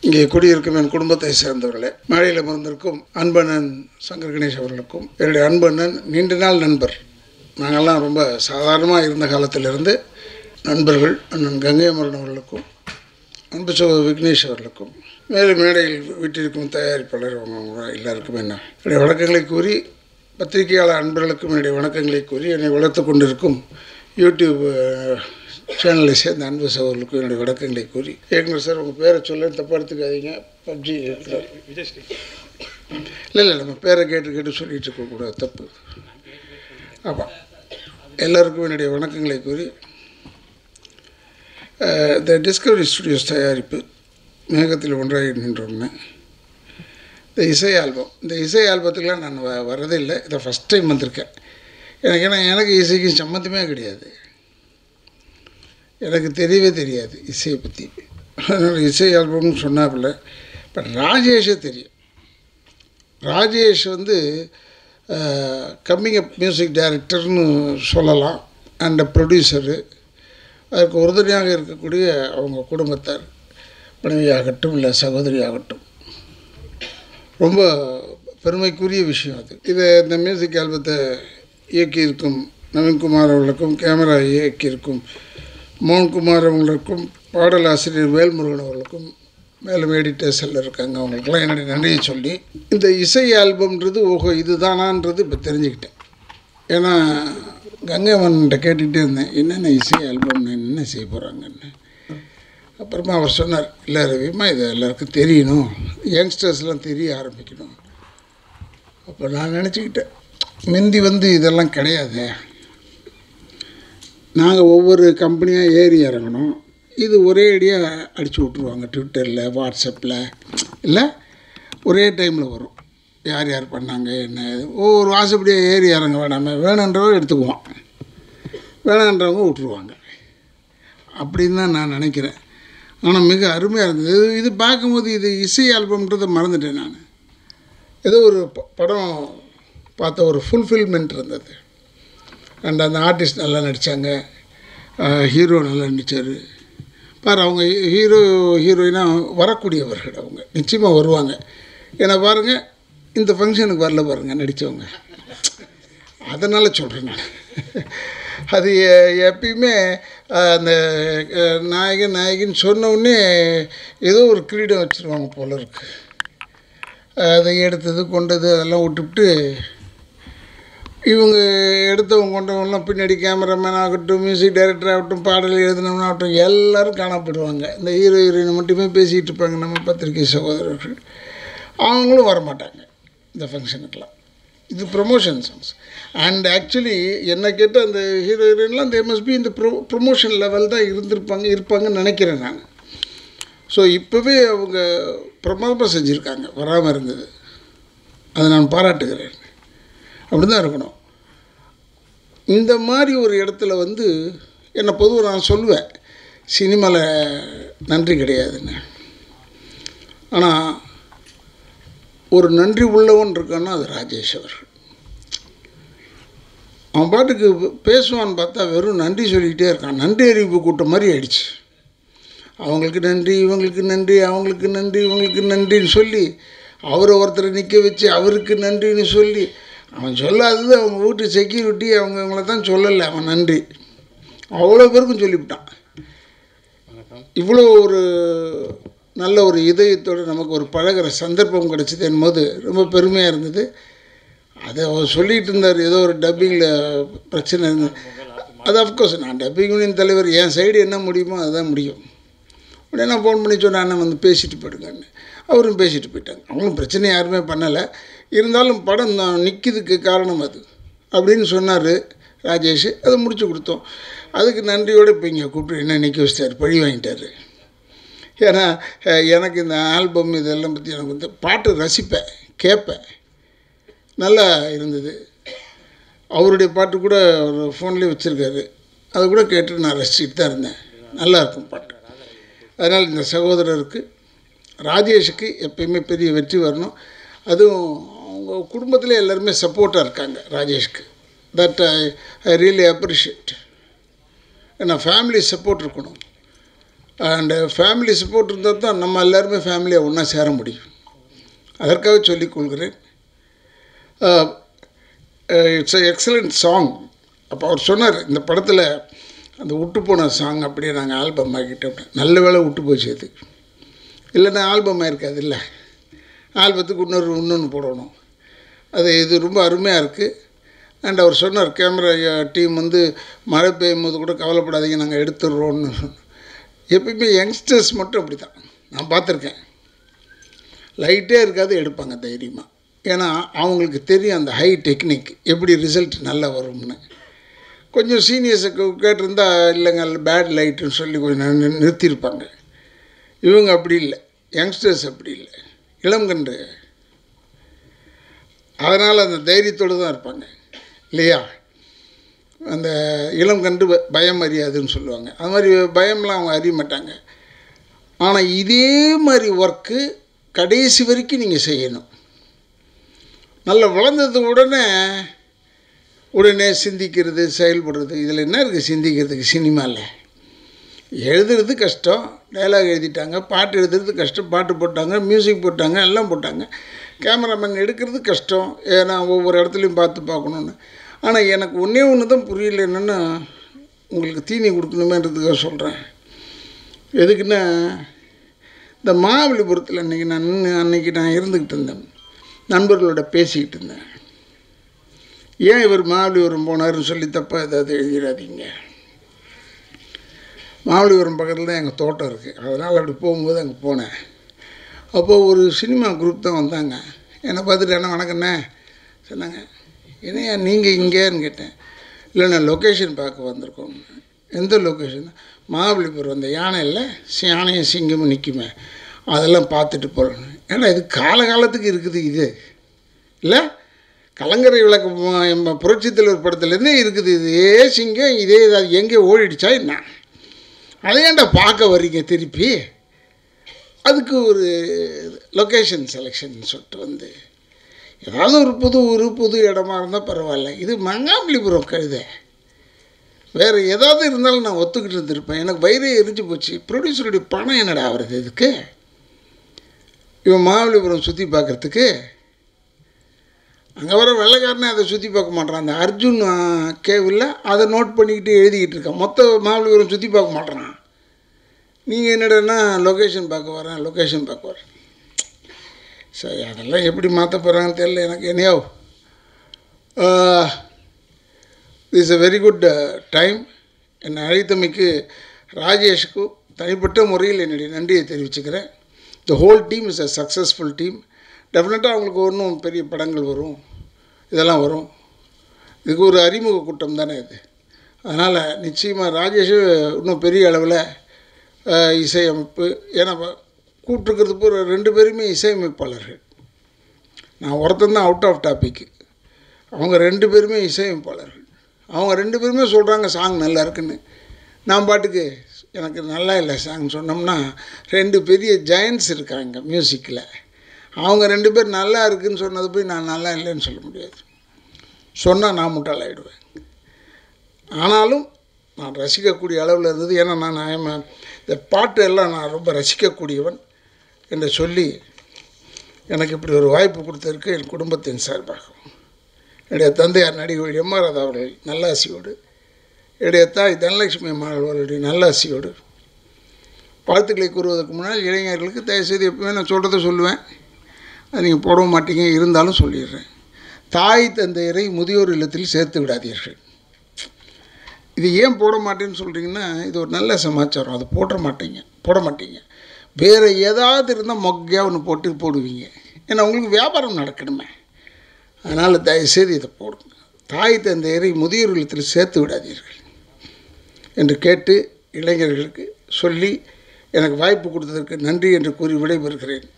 இங்கே குடியிருக்கும் என் குடும்பத்தை சேர்ந்தவர்களே மழையில் அமர்ந்திருக்கும் அன்பண்ணன் சங்கர் கணேஷ் அவர்களுக்கும் என்னுடைய அன்பண்ணன் நீண்ட நாள் நண்பர் நாங்கள்லாம் ரொம்ப சாதாரணமாக இருந்த காலத்திலிருந்து நண்பர்கள் அண்ணன் கங்கை அமரன் அவர்களுக்கும் அன்பு சகோதரர் விக்னேஷ் அவர்களுக்கும் மேலும் மேடையில் வீட்டிற்கும் தயாரிப்பாளர் அவங்க அவங்க எல்லாருக்கும் என்ன என்னுடைய வணக்கங்களை கூறி பத்திரிகையாளர் அன்பர்களுக்கும் என்னுடைய வணக்கங்களை கூறி என்னை வளர்த்து கொண்டிருக்கும் யூடியூப் அஹ், சேனலை சேர்ந்த அன்பு சகோதரர்களுக்கும் என்னுடைய வணக்கங்களை கூறி ஏற்கனவே சார் உங்கள் பேரை சொல்ல தப்பாக எடுத்துக்காதீங்க பப்ஜி இல்லை இல்லை நம்ம பேரை கேட்டு கேட்டு சொல்லிட்டு இருக்கக்கூடாது தப்பு ஆமாம் எல்லாருக்கும் என்னுடைய வணக்கங்களை கூறி அஹ், இந்த டிஸ்கவரி ஸ்டுடியோஸ் தயாரிப்பு மேகத்தில் ஒன்றாகி நின்றோம்னு இந்த இசை ஆல்பம் இந்த இசை ஆல்பத்துக்கெலாம் நான் வ வரதே இல்லை இதை ஃபஸ்ட் டைம் வந்திருக்கேன் எனக்கு ஏன்னா எனக்கு இசைக்கு சம்மந்தமே கிடையாது எனக்கு தெரியவே தெரியாது இசையை பற்றி அதனால் இசை ஆல்பம்னு சொன்னாப்புல பட் ராஜேஷே தெரியும் ராஜேஷ் வந்து கம்மிங் அப் மியூசிக் டைரக்டர்னு சொல்லலாம் அண்ட் ப்ரொடியூசரு அதுக்கு உறுதுணையாக இருக்கக்கூடிய அவங்க குடும்பத்தார் மனைவியாகட்டும் இல்லை சகோதரி ஆகட்டும் ரொம்ப பெருமைக்குரிய விஷயம் அது இதை இந்த மியூசிக் ஆல்பத்தை இயக்கியிருக்கும் நவீன்குமார் அவர்களுக்கும் கேமரா இயக்கியிருக்கும் மோகன்குமார் அவர்களுக்கும் பாடல் ஆசிரியர் வேல்முருகன் அவர்களுக்கும் மேலும் எடிட்டர்ஸ் எல்லாம் இருக்காங்க அவங்களுக்கெல்லாம் என்னுடைய நன்றியை சொல்லி இந்த இசை ஆல்பம்ன்றது ஓஹோ இதுதானான்றது இப்போ தெரிஞ்சுக்கிட்டேன் ஏன்னா கங்கைவன்கிட்ட கேட்டுக்கிட்டே இருந்தேன் என்னென்ன இசை ஆல்பம்னு என்ன செய்ய போகிறாங்கன்னு அப்புறமா அவர் சொன்னார் இல்லை ரவிமா இது எல்லாருக்கும் தெரியணும் யங்ஸ்டர்ஸ்லாம் தெரிய ஆரம்பிக்கணும் அப்போ நான் நினச்சிக்கிட்டேன் முந்தி வந்து இதெல்லாம் கிடையாது நாங்கள் ஒவ்வொரு கம்பெனியாக ஏறி இறங்கணும் இது ஒரே அடியாக அடித்து விட்ருவாங்க ட்விட்டரில் வாட்ஸ்அப்பில் இல்லை ஒரே டைமில் வரும் யார் யார் பண்ணாங்க என்ன ஏது. ஒவ்வொரு வாசப்படியாக ஏறி இறங்க வேணாமே வேணுன்றவங்க எடுத்துக்குவோம் வேணான்றவங்க விட்ருவாங்க அப்படின்னு தான் நான் நினைக்கிறேன் ஆனால் மிக அருமையாக இருந்தது இது இது பார்க்கும்போது இது இசை ஆல்பம்ன்றதை மறந்துட்டேன் நான் ஏதோ ஒரு ப- படம் பார்த்த ஒரு ஃபுல்ஃபில்மெண்ட் இருந்தது அண்ட் அந்த ஆர்டிஸ்ட் நல்லா நடித்தாங்க ஹீரோ நல்லா நடித்தார் பாரு அவங்க ஹீரோ ஹீரோயினாக வரக்கூடியவர்கள் அவங்க நிச்சயமாக வருவாங்க ஏன்னா பாருங்கள் இந்த ஃபங்க்ஷனுக்கு வரல பாருங்கள் நடித்தவங்க அதனால் சொல்கிறேன் நான் அது எ- எப்பயுமே அஹ், அந்த அஹ், நாயகன் நாயகின்னு சொன்ன உடனே ஏதோ ஒரு கிரீடம் வச்சுருவாங்க போல இருக்கு அதை எடுத்தது கொண்டது அதெல்லாம் விட்டுவிட்டு இவங்க எடுத்தவங்க கொண்டவங்கலாம் பின்னாடி கேமராமேன் ஆகட்டும் மியூசிக் டைரக்டர் ஆகட்டும் பாடல் எழுதினவன் ஆகட்டும் எல்லாரும் காணப்படுவாங்க இந்த ஹீரோ ஹீரோயினை மட்டுமே பேசிகிட்டு இருப்பாங்க நம்ம பத்திரிகை சகோதரர்கள் அவங்களும் வரமாட்டாங்க இந்த ஃபங்க்ஷனுக்கெலாம் இது ப்ரொமோஷன் சாங்ஸ் அண்ட் ஆக்சுவலி என்ன கேட்டால் அந்த ஹீரோ ஹீரோயின்லாம் தே மஸ்ட் பி இந்த ப்ரொ ப்ரொமோஷன் லெவல் தான் இருந்திருப்பாங்க இருப்பாங்கன்னு நினைக்கிறேன் நான் ஸோ இப்போவே அவங்க பிரமாதமாக செஞ்சுருக்காங்க வராமல் இருந்தது அதை நான் பாராட்டுகிறேன் அப்படி தான் இருக்கணும் இந்த மாதிரி ஒரு இடத்துல வந்து என்னை பொதுவாக நான் சொல்லுவேன் சினிமாவில் நன்றி கிடையாதுன்னு ஆனால் ஒரு நன்றி உள்ளவன் இருக்கான்னா அது ராஜேஷ் அவர்கள் அவன் பாட்டுக்கு பேசுவான்னு பார்த்தா வெறும் நன்றி சொல்லிக்கிட்டே இருக்கான் நன்றி அறிவிப்பு கூட்டம் மாதிரி ஆயிடுச்சு அவங்களுக்கு நன்றி இவங்களுக்கு நன்றி அவங்களுக்கு நன்றி இவங்களுக்கு நன்றின்னு சொல்லி அவரை ஒருத்தரை நிற்க வச்சு அவருக்கு நன்றின்னு சொல்லி அவன் சொல்லாதது அவங்க வீட்டு செக்யூரிட்டி அவங்க அவங்கள தான் சொல்லலை அவன் நன்றி அவ்வளோ பேருக்கும் சொல்லிவிட்டான் இவ்வளோ ஒரு நல்ல ஒரு இதயத்தோடு நமக்கு ஒரு பழகுற சந்தர்ப்பம் கிடச்சிது என்பது ரொம்ப பெருமையாக இருந்தது அதை அவர் சொல்லிகிட்டு இருந்தார் ஏதோ ஒரு டப்பிங்கில் பிரச்சனை இருந்தது அது அஃப்கோர்ஸ் நான் டப்பிங் யூனியன் தலைவர் என் சைடு என்ன முடியுமோ அதுதான் முடியும் உடனே நான் ஃபோன் பண்ணி சொன்னேன் அண்ணன் வந்து பேசிட்டு போயிடுங்கன்னு அவரும் பேசிட்டு போயிட்டாங்க அவங்களும் பிரச்சனை யாருமே பண்ணலை இருந்தாலும் படம் நான் நிற்கிறதுக்கு காரணம் அது அப்படின்னு சொன்னார் ராஜேஷ் அதை முடிச்சு கொடுத்தோம் அதுக்கு நன்றியோடு இப்போ இங்கே கூப்பிட்டு என்ன நிற்க வச்சிட்டார் பழி வாங்கிட்டாரு ஏன்னா அஹ், எனக்கு இந்த ஆல்பம் இதெல்லாம் பற்றி எனக்கு வந்து பாட்டு ரசிப்பேன் கேட்பேன் நல்லா இருந்தது அவருடைய பாட்டு கூட அவர் ஃபோன்லேயே வச்சுருக்காரு அதை கூட கேட்டு நான் ரசிச்சுட்டு தான் இருந்தேன் நல்லா இருக்கும் பாட்டு அதனால் இந்த சகோதரருக்கு ராஜேஷுக்கு எப்பயுமே பெரிய வெற்றி வரணும் அதுவும் அவங்க குடும்பத்தில் எல்லாருமே சப்போர்ட்டாக இருக்காங்க ராஜேஷ்க்கு that I I really appreciate ஏன்னா ஃபேமிலி சப்போர்ட் இருக்கணும் அண்டு ஃபேமிலி சப்போர்ட் இருந்தால் தான் நம்ம எல்லாருமே ஃபேமிலியாக ஒன்றா சேர முடியும் அதற்காக சொல்லிக் கொள்கிறேன் இட்ஸ் எ எக்ஸலண்ட் சாங் அப்போ அவர் சொன்னார் இந்த படத்தில் அந்த விட்டு போன சாங் அப்படியே நாங்கள் ஆல்பம் ஆக்கிட்டோம் நல்ல வேளை விட்டு போச்சு அது இல்லைன்னா ஆல்பம் ஆயிருக்காது இல்லை ஆல்பத்துக்கு இன்னொரு இன்னொன்று போடணும் அது இது ரொம்ப அருமையாக இருக்குது அண்ட் அவர் சொன்னார் கேமரா டீம் வந்து மழை பெய்யும் போது கூட கவலைப்படாதீங்க நாங்கள் எடுத்துடுறோன்னு எப்பயுமே யங்ஸ்டர்ஸ் மட்டும் அப்படி தான் நான் பார்த்துருக்கேன் லைட்டே இருக்காது எடுப்பாங்க தைரியமாக ஏன்னா அவங்களுக்கு தெரியும் அந்த ஹை டெக்னிக் எப்படி ரிசல்ட் நல்லா வரும்னு கொஞ்சம் சீனியர்ஸை கேட்டிருந்தா இல்லைங்க பேட் லைட்டுன்னு சொல்லி கொஞ்சம் நி- நிறுத்தியிருப்பாங்க இவங்க அப்படி இல்லை யங்ஸ்டர்ஸ் அப்படி இல்லை இளங்கன்று அதனால் அந்த தைரியத்தோடு தான் இருப்பாங்க இல்லையா அந்த இளம் கண்டு ப- பயம் அறியாதுன்னு சொல்லுவாங்க அது மாதிரி பயம்லாம் அவங்க அறிய மாட்டாங்க ஆனால் இதே மாதிரி ஒர்க்கு கடைசி வரைக்கும் நீங்கள் செய்யணும் நல்லா வளர்ந்தது உடனே உடனே சிந்திக்கிறது செயல்படுறது இதில் என்ன இருக்குது சிந்திக்கிறதுக்கு சினிமாவில் எழுதுறது கஷ்டம் டைலாக் எழுதிட்டாங்க பாட்டு எழுதுறது கஷ்டம் பாட்டு போட்டாங்க மியூசிக் போட்டாங்க எல்லாம் போட்டாங்க கேமராமேன் எடுக்கிறது கஷ்டம் ஏன்னா ஒவ்வொரு இடத்துலையும் பார்த்து பார்க்கணுன்னு ஆனால் எனக்கு ஒன்றே ஒன்று தான் புரியல என்னென்னா உங்களுக்கு தீனி கொடுக்கணுமேன்றதுக்காக சொல்கிறேன் எதுக்குன்னா இந்த மகாபலிபுரத்தில் அன்றைக்கி நான் நின்னு அன்னைக்கு நான் இருந்துக்கிட்டு இருந்தேன் நண்பர்களோட பேசிக்கிட்டு இருந்தேன் ஏன் இவர் மகாபலிபுரம் போனாருன்னு சொல்லி தப்பாக ஏதாவது எழுதிடாதீங்க மகாபலிபுரம் பக்கத்தில் தான் எங்கள் தோட்டம் இருக்குது அதனால் அப்படி போகும்போது அங்கே போனேன் அப்போது ஒரு சினிமா குரூப் தான் வந்தாங்க என்னை பார்த்துட்டு என்ன வணக்கண்ணே சொன்னாங்க என்னையா நீங்கள் இங்கேன்னு கேட்டேன் இல்லை நான் லொக்கேஷன் பார்க்க வந்திருக்கோம் எந்த லொக்கேஷன் மகாபலிபுரம் அந்த யானை இல்லை சி- யானையும் சிங்கமும் நிற்குமே அதெல்லாம் பார்த்துட்டு போகணும் ஏன்னா இது காலகாலத்துக்கு இருக்குது இது இல்லை கலங்கரை விளக்கம் நம்ம புரட்சித் தலைவர் படத்துலேருந்தே இருக்குது இதே சிங்கம் இதே இது எங்கே ஓடிடுச்சா என்ன அதை ஏன்டா பார்க்க வர்றீங்க திருப்பி அதுக்கு ஒரு லொக்கேஷன் செலெக்ஷன் சொல்லிட்டு வந்து ஏதாவது ஒரு புது ஊர் புது இடமா இருந்தால் பரவாயில்ல இது மங்காமலிபுரம் கழுதை வேறு ஏதாவது இருந்தாலும் நான் ஒத்துக்கிட்டு இருந்திருப்பேன் எனக்கு வயிறே எரிஞ்சு போச்சு ப்ரொடியூசருடைய பணம் என்னடா ஆகுறது இதுக்கு இவன் மகாபலிபுரம் சுற்றி பார்க்குறதுக்கு அங்கே வர வெள்ளைக்காரனே அதை சுற்றி பார்க்க மாட்டான் அந்த அர்ஜுன் கேவில் அதை நோட் பண்ணிக்கிட்டு எழுதிக்கிட்டு இருக்கான் மொத்த மகாபலிபுரம் சுற்றி பார்க்க மாட்டான் நீங்கள் என்னடான்னா லொக்கேஷன் பார்க்க வரேன் லொக்கேஷன் பார்க்க வரேன் சரி அதெல்லாம் எப்படி மாற்ற போகிறாங்கன்னு தெரியல எனக்கு என்னையோ is a very good time என்னை அழைத்தமைக்கு ராஜேஷுக்கு தனிப்பட்ட முறையில் என்னுடைய நன்றியை தெரிவிச்சுக்கிறேன் the whole team is a successful team டெஃபினட்டாக அவங்களுக்கு இன்னும் பெரிய படங்கள் வரும் இதெல்லாம் வரும் இதுக்கு ஒரு அறிமுக கூட்டம் தானே இது அதனால் நிச்சயமாக ராஜேஷ் இன்னும் பெரிய அளவில் அஹ், இசையமைப்பு ஏன்னா வ- கூப்பிட்டுருக்கிறது பூரா ரெண்டு பேருமே இசையமைப்பாளர்கள் நான் ஒருத்தன் தான் அவுட் ஆஃப் டாபிக் அவங்க ரெண்டு பேருமே இசையமைப்பாளர்கள் அவங்க ரெண்டு பேருமே சொல்கிறாங்க சாங் நல்லா இருக்குன்னு நான் பாட்டுக்கு எனக்கு நல்லா இல்லை சாங் சொன்னோம்னா ரெண்டு பெரிய ஜெயன்ஸ் இருக்காங்க மியூசிக்கில் அவங்க ரெண்டு பேர் நல்லா இருக்குன்னு சொன்னது போய் நான் நல்லா இல்லைன்னு சொல்ல முடியாது சொன்னால் நான் முட்டாளாயிடுவேன் ஆனாலும் நான் ரசிக்கக்கூடிய அளவில் இருந்தது ஏன்னா நான் ஐஎம் இந்த பாட்டு எல்லாம் நான் ரொம்ப ரசிக்கக்கூடியவன் என்று சொல்லி எனக்கு இப்படி ஒரு வாய்ப்பு கொடுத்ததற்கு என் குடும்பத்தின் சார்பாகவும் என்னுடைய தந்தையார் நடிகை எம் ஆர் ராதா அவர்கள் நல்லாசியோடு என்னுடைய தாய் தனலட்சுமி அம்மா அவர்களுடைய நல்லாசியோடு வாழ்த்துக்களை கூறுவதற்கு முன்னால் இளைஞர்களுக்கு தயவுசெய்து எப்பவுமே நான் சொல்கிறத சொல்லுவேன் அது நீங்கள் போட மாட்டீங்க இருந்தாலும் சொல்லிடுறேன் தாய் தந்தையரை முதியோர் இல்லத்தில் சேர்த்து விடாதீர்கள் இது ஏன் போட மாட்டேன்னு சொல்கிறீங்கன்னா இது ஒரு நல்ல சமாச்சாரம் அது போட மாட்டீங்க போட மாட்டீங்க வேறு ஏதாவது இருந்தால் மொக்கையா ஒன்று போட்டு போடுவீங்க ஏன்னா உங்களுக்கு வியாபாரம் நடக்கணுமே அதனால் தயவுசெய்து இதை போடுங்க தாய் தந்தையரை முதியோர் இல்லத்தில் சேர்த்து விடாதீர்கள் என்று கேட்டு இளைஞர்களுக்கு சொல்லி எனக்கு வாய்ப்பு கொடுத்ததற்கு நன்றி என்று கூறி விடைபெறுகிறேன்